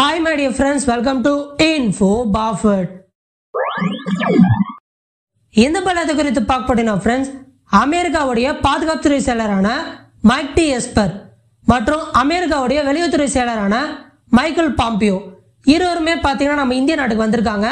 Hi, my dear friends. Welcome to Info Buffett. இந்த பலத்தை குறித்து பார்க்க போட்டீங்கன்னா ஃப்ரெண்ட்ஸ் அமெரிக்காவுடைய பாதுகாப்புத்துறை செயலரான மைக் டி எஸ்பர் மற்றும் அமெரிக்காவுடைய வெளியுறவுத்துறை செயலரான மைக்கேல் பாம்பியோ இருவருமே பார்த்தீங்கன்னா நம்ம இந்திய நாட்டுக்கு வந்திருக்காங்க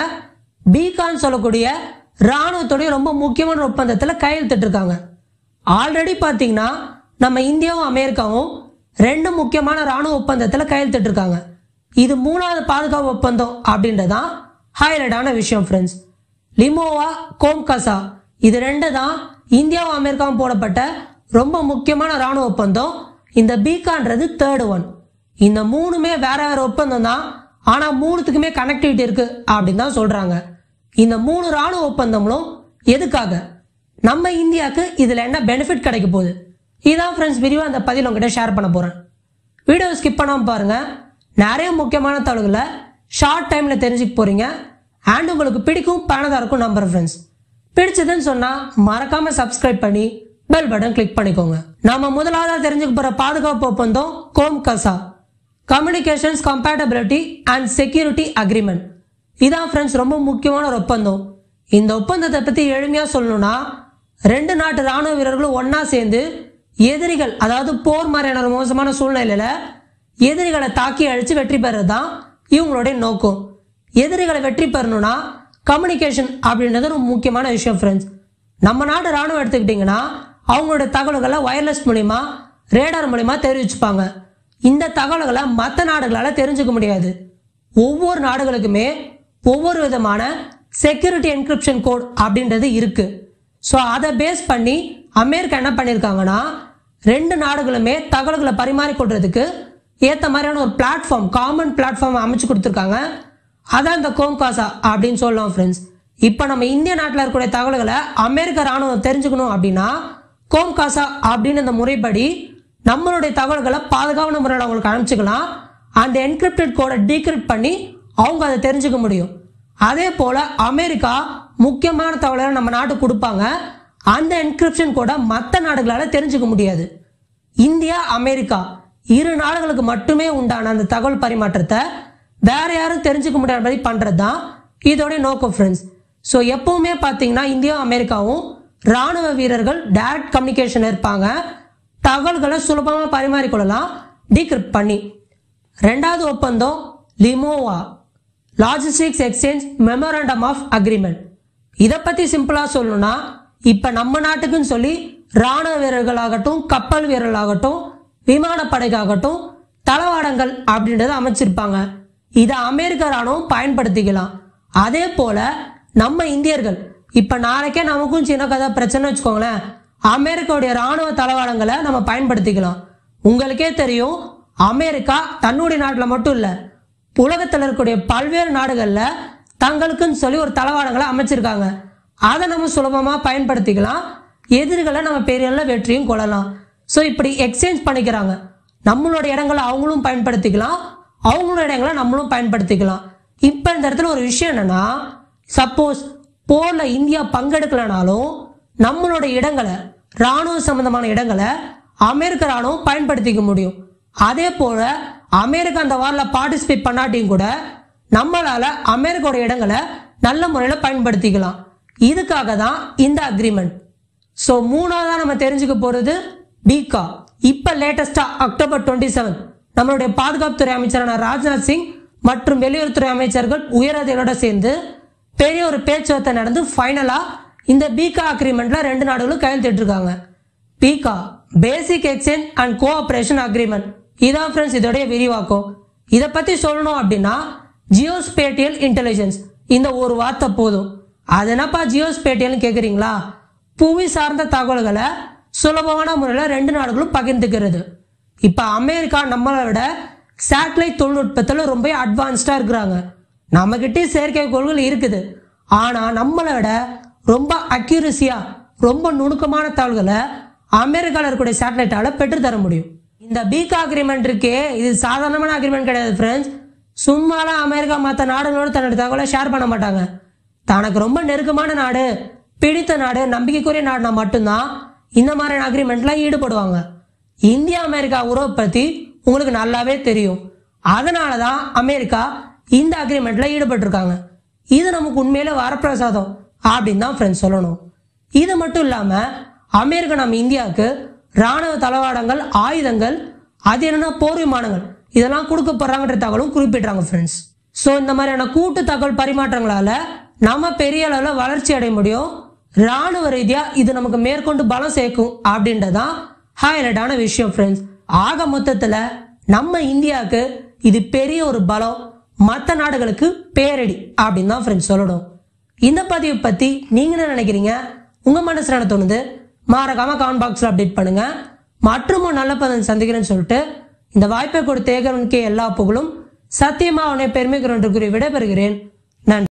பீகான் சொல்லக்கூடிய ராணுவத்துடைய ரொம்ப முக்கியமான ஒப்பந்தத்தில் கையெழுத்திட்டிருக்காங்க ஆல்ரெடி பார்த்தீங்கன்னா நம்ம இந்தியாவும் அமெரிக்காவும் ரெண்டு முக்கியமான ராணுவ ஒப்பந்தத்தில் கையெழுத்திட்டிருக்காங்க இது மூணாவது பாதுகாப்பு ஒப்பந்தம் அப்படின்றதான் ஹைலைட்டான விஷயம் ஃப்ரெண்ட்ஸ் லிமோவா கோம்கசா இது ரெண்டு தான் இந்தியாவும் அமெரிக்காவும் போடப்பட்ட ரொம்ப முக்கியமான ராணுவ ஒப்பந்தம் இந்த பீகான்றது தேர்டு ஒன் இந்த மூணுமே வேற வேற ஒப்பந்தம் தான் ஆனால் மூணுத்துக்குமே கனெக்டிவிட்டி இருக்கு அப்படின்னு தான் சொல்றாங்க இந்த மூணு ராணுவ ஒப்பந்தங்களும் எதுக்காக நம்ம இந்தியாவுக்கு இதில் என்ன பெனிஃபிட் கிடைக்க போகுது இதான் ஃப்ரெண்ட்ஸ் விரிவாக அந்த பதில் உங்ககிட்ட ஷேர் பண்ண போகிறேன் வீடியோ ஸ்கிப் பண்ணாமல் பாருங்க நிறைய முக்கியமான தகவல்களை ஷார்ட் டைமில் தெரிஞ்சுக்க போகிறீங்க அண்ட் உங்களுக்கு பிடிக்கும் பயனதாக இருக்கும் நம்பர் ஃப்ரெண்ட்ஸ் பிடிச்சதுன்னு சொன்னால் மறக்காமல் சப்ஸ்கிரைப் பண்ணி பெல் பட்டன் கிளிக் பண்ணிக்கோங்க நாம முதலாவதாக தெரிஞ்சுக்க போகிற பாதுகாப்பு ஒப்பந்தம் COMCASA communications compatibility and security agreement இதான் ஃப்ரெண்ட்ஸ் ரொம்ப முக்கியமான ஒரு ஒப்பந்தம் இந்த ஒப்பந்தத்தை பற்றி எளிமையாக சொல்லணும்னா ரெண்டு நாட்டு ராணுவ வீரர்களும் ஒன்றா சேர்ந்து எதிரிகள் அதாவது போர் மாதிரியான ஒரு மோசமான சூழ்நிலையில் எதிரிகளை தாக்கி அழித்து வெற்றி பெறது தான் இவங்களுடைய நோக்கம் எதிரிகளை வெற்றி பெறணும்னா கம்யூனிகேஷன் அப்படின்றது ஒரு முக்கியமான விஷயம் ஃப்ரெண்ட்ஸ் நம்ம நாட்டு ராணுவம் எடுத்துக்கிட்டிங்கன்னா அவங்களோட தகவல்களை வயர்லெஸ் மூலிமா ரேடார் மூலிமா தெரிவிச்சுப்பாங்க இந்த தகவல்களை மற்ற நாடுகளால் தெரிஞ்சுக்க முடியாது ஒவ்வொரு நாடுகளுக்குமே ஒவ்வொரு விதமான செக்யூரிட்டி என்கிரிப்ஷன் கோட் அப்படின்றது இருக்கு ஸோ அதை பேஸ் பண்ணி அமெரிக்கா என்ன பண்ணியிருக்காங்கன்னா ரெண்டு நாடுகளுமே தகவல்களை பரிமாறிக்கொள்றதுக்கு ஏற்ற மாதிரியான ஒரு பிளாட்ஃபார்ம் காமன் பிளாட்ஃபார்ம் அமைச்சு கொடுத்துருக்காங்க அதான் இந்த கோம்காசா அப்படின்னு சொல்லலாம் ஃப்ரெண்ட்ஸ் இப்போ நம்ம இந்திய நாட்டில் இருக்கக்கூடிய தகவல்களை அமெரிக்க ராணுவம் தெரிஞ்சுக்கணும் அப்படின்னா கோம்காசா அப்படின்னு இந்த முறைப்படி நம்மளுடைய தகவல்களை பாதுகாப்பான முறையில் அவங்களுக்கு அனுப்பிச்சுக்கலாம் அந்த என்கிரிப்டட் கோடை டீக்ரிப்ட் பண்ணி அவங்க அதை தெரிஞ்சுக்க முடியும் அதே போல அமெரிக்கா முக்கியமான தகவல்களை நம்ம நாட்டுக்கு கொடுப்பாங்க அந்த என்கிரிப்ஷன் கோடை மற்ற நாடுகளால் தெரிஞ்சுக்க முடியாது இந்தியா அமெரிக்கா இரு நாடுகளுக்கு மட்டுமே உண்டான அந்த தகவல் பரிமாற்றத்தை வேற யாரும் தெரிஞ்சுக்க முடியாத மாதிரி பண்றது தான் இதோட நோக்கம் ஃப்ரெண்ட்ஸ் ஸோ எப்பவுமே பார்த்தீங்கன்னா இந்தியா அமெரிக்காவும் ராணுவ வீரர்கள் டைரக்ட் கம்யூனிகேஷன் இருப்பாங்க தகவல்களை சுலபமாக பரிமாறிக்கொள்ளலாம் டீக்ரிப்ட் பண்ணி ரெண்டாவது ஒப்பந்தம் LEMOA logistics exchange memorandum of agreement இதை பற்றி சிம்பிளாக சொல்லணும்னா இப்போ நம்ம நாட்டுக்குன்னு சொல்லி ராணுவ வீரர்களாகட்டும் கப்பல் வீரர்களாகட்டும் விமானப்படைக்காகட்டும் தளவாடங்கள் அப்படின்றத அமைச்சிருப்பாங்க இதை அமெரிக்க ராணுவம் பயன்படுத்திக்கலாம் அதே போல நம்ம இந்தியர்கள் இப்போ நாளைக்கே நமக்கும் சின்ன கதை பிரச்சனை வச்சுக்கோங்களேன் அமெரிக்காவுடைய ராணுவ தளவாடங்களை நம்ம பயன்படுத்திக்கலாம் உங்களுக்கே தெரியும் அமெரிக்கா தன்னுடைய நாட்டில் மட்டும் இல்லை உலகத்தில் இருக்கக்கூடிய பல்வேறு நாடுகளில் தங்களுக்குன்னு சொல்லி ஒரு தளவாடங்களை அமைச்சிருக்காங்க அதை நம்ம சுலபமாக பயன்படுத்திக்கலாம் எதிரிகளை நம்ம பெரிய அளவுல வெற்றியும் கொள்ளலாம் ஸோ இப்படி எக்ஸ்சேஞ்ச் பண்ணிக்கிறாங்க நம்மளோட இடங்களை அவங்களும் பயன்படுத்திக்கலாம் அவங்களோட இடங்களை நம்மளும் பயன்படுத்திக்கலாம் இப்போ இந்த இடத்துல ஒரு விஷயம் என்னன்னா சப்போஸ் போரில் இந்தியா பங்கெடுக்கலனாலும் நம்மளோட இடங்களை ராணுவ சம்பந்தமான இடங்களை அமெரிக்க ராணுவம் பயன்படுத்திக்க முடியும் அதே போல அமெரிக்கா அந்த வாரில் பார்ட்டிசிபேட் பண்ணாட்டியும் கூட நம்மளால அமெரிக்காவோட இடங்களை நல்ல முறையில் பயன்படுத்திக்கலாம் இதுக்காக தான் இந்த அக்ரிமெண்ட் ஸோ மூணாவதா நம்ம தெரிஞ்சுக்க போறது பீகா இப்போ லேட்டஸ்டா அக்டோபர் டுவெண்ட்டி செவன் நம்மளுடைய பாதுகாப்புத்துறை அமைச்சரான ராஜ்நாத் சிங் மற்றும் வெளியுறவுத்துறை அமைச்சர்கள் உயரதிகளோட சேர்ந்து பெரிய ஒரு பேச்சுவார்த்தை நடந்து ஃபைனலா இந்த பீகா அக்ரிமெண்ட்ல ரெண்டு நாடுகளும் கையெழுத்திட்டிருக்காங்க BECA basic exchange and cooperation agreement இதான் ஃப்ரெண்ட்ஸ் இதோடைய விரிவாக்கம் இதை பத்தி சொல்லணும் அப்படின்னா ஜியோஸ்பேட்டியல் இன்டெலிஜென்ஸ் இந்த ஒரு வார்த்தை போதும் அது என்னப்பா ஜியோஸ்பேட்டியல்னு கேட்குறீங்களா புவி சார்ந்த தகவல்களை சுலபமான முறையில் ரெண்டு நாடுகளும் பகிர்ந்துக்கிறது இப்போ அமெரிக்கா நம்மளை விட சேட்டலைட் தொழில்நுட்பத்தில் ரொம்ப அட்வான்ஸ்டாக இருக்கிறாங்க நம்மக்கிட்டே செயற்கைக்கோள்கள் இருக்குது ஆனால் நம்மளை விட ரொம்ப அக்யூரஸியாக ரொம்ப நுணுக்கமான தகவல்களை அமெரிக்காவில் இருக்கக்கூடிய சேட்டலைட்டால் பெற்றுத்தர முடியும் இந்த பீகா அக்ரிமெண்ட் இருக்கே இது சாதாரணமான அக்ரிமெண்ட் கிடையாது ஃப்ரெண்ட்ஸ் சும்மாலாம் அமெரிக்கா மற்ற நாடுகளோடு தன்னோட தகவலை ஷேர் பண்ண மாட்டாங்க தனக்கு ரொம்ப நெருக்கமான நாடு பிடித்த நாடு நம்பிக்கைக்குரிய நாடுனா மட்டும்தான் இந்த மாதிரியான அக்ரிமெண்ட்லாம் ஈடுபடுவாங்க இந்தியா அமெரிக்கா உறவை பற்றி உங்களுக்கு நல்லாவே தெரியும் அதனால தான் அமெரிக்கா இந்த அக்ரிமெண்ட்ல ஈடுபட்டிருக்காங்க இது நமக்கு உண்மையில வரப்பிரசாதம் அப்படின்னு தான் ஃப்ரெண்ட்ஸ் சொல்லணும் இது மட்டும் இல்லாம அமெரிக்கா நம்ம இந்தியாவுக்கு ராணுவ தளவாடங்கள் ஆயுதங்கள் அது என்னன்னா போர் விமானங்கள் இதெல்லாம் கொடுக்கப்படுறாங்கன்ற தகவலும் குறிப்பிடுறாங்க ஃப்ரெண்ட்ஸ் ஸோ இந்த மாதிரியான கூட்டு தகவல் பரிமாற்றங்களால நம்ம பெரிய அளவில் வளர்ச்சி அடைய முடியும் ராணுவ ரீதியா இது நமக்கு மேற்கொண்டு பலம் சேர்க்கும் அப்படின்றதான் ஹைலைட்டான விஷயம் ஃப்ரெண்ட்ஸ் ஆக மொத்தத்துல நம்ம இந்தியாவுக்கு இது பெரிய ஒரு பலம் மற்ற நாடுகளுக்கு பேரடி அப்படின்னு தான் ஃப்ரெண்ட்ஸ் சொல்லணும் இந்த பதிவை பத்தி நீங்க என்ன நினைக்கிறீங்க உங்க மனசுல என்ன தோணுது மறக்காம கமெண்ட் பாக்ஸ்ல அப்டேட் பண்ணுங்க மற்றும் ஒரு நல்ல பதன் சந்திக்கிறேன்னு சொல்லிட்டு இந்த வாய்ப்பை கொடுத்த ஏகவனுக்கு எல்லா புகழும் சத்தியமா அவனை பெருமைக்கிறோம் என்று கூறி விடைபெறுகிறேன் நன்றி